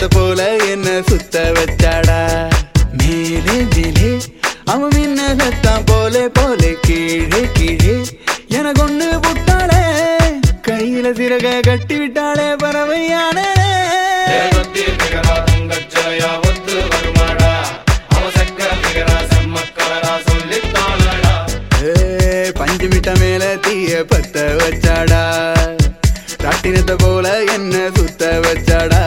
ராட்டினத்தை போல என்ன சுத்த வச்சாடா மேலே மேலே அவன் மின்னகத்தான் போலே போலே கீழே கீழே எனக்கு ஒண்ணு புட்டாளே கையில சிறக கட்டி விட்டாளே பறவையானே தேவத்தி நிகரா தங்கச்சோயா ஒத்து வருமாடா அவ சக்க நிகரா செம்மக்கலரா சொல்லித்தாளடா ஏய், பஞ்சு மிட்ட மேல தீய பத்த வச்சாடா ராட்டினத்தை போல என்ன சுத்த வச்சாடா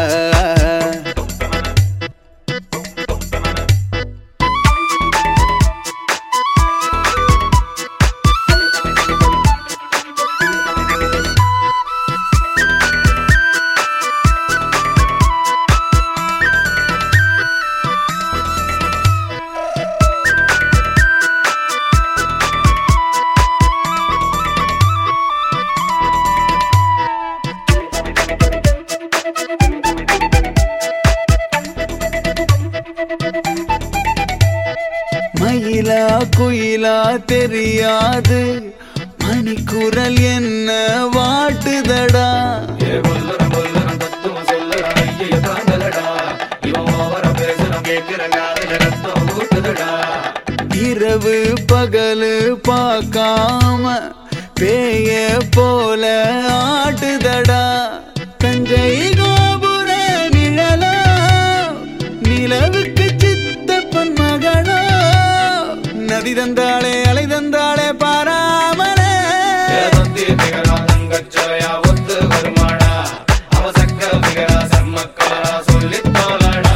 மயிலா குயிலா தெரியாது மணிக்குரல் என்ன வாட்டுதடா ஏ கொல்லறம் கொல்லறம் தத்துவம் சொல்லறா ஐய தாங்கலடா இவன் ஓவர பேசுறான் கேட்கிற காதல ரத்தம் ஊட்டுதடா இரவு பகலு பார்க்காம பேய போல ஆட்டுதடா தஞ்சை கோபுர நிழலோ நிலவுக்கு சித்தப்பன் மகளோ நதி தந்தாளே அலை தந்தாளே பாராமலே தேவத்தி நிகரா தங்கச்சோயா ஒத்து வருமாடா அவ சக்க நிகரா செம்மக்கலரா சொல்லித்தாளடா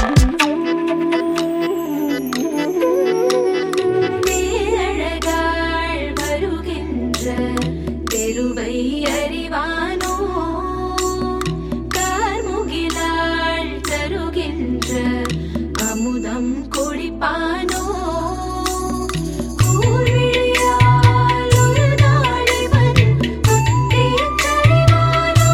பேரழகாள் வருகின்ற தெருவை அறிவானோ கார்முகிலாள் தருகின்ற அமுதம் குடிப்பானோ ஊர்விழியால் ஒரு நாள் இவன் முத்தியத் தருவானோ?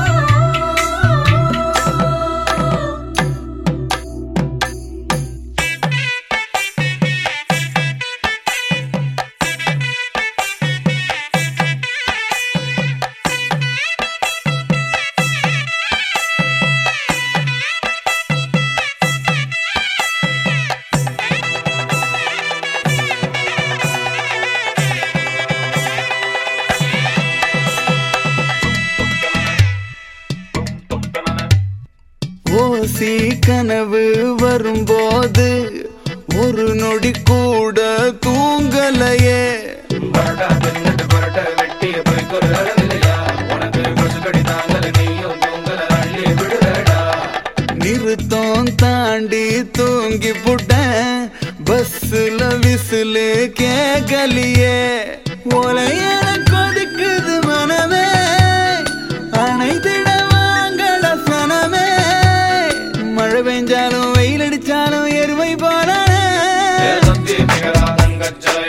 ஓசி கனவு வரும்போது ஒரு நொடி கூட தூங்கலையே பரோட்டா தின்னுட்டு பரோட்டா வெட்டிய போய்க்கொரு அளவில்லையா உனக்கு கொசு கடி தாங்கல நீயும் தூங்கல அள்ளி விடுறடா நிறுத்தம் தாண்டி தூங்கி புட்டேன் பஸ்ல விசிலு கேக்கலியே ஒலையன கொதிக்குது மனமே அனைத்திட வாங்கட சனமே மழை பெஞ்சாலும் வெயில் அடிச்சாலும் எருமை போனானே தேவத்தி நிகரா தங்கச்சோயா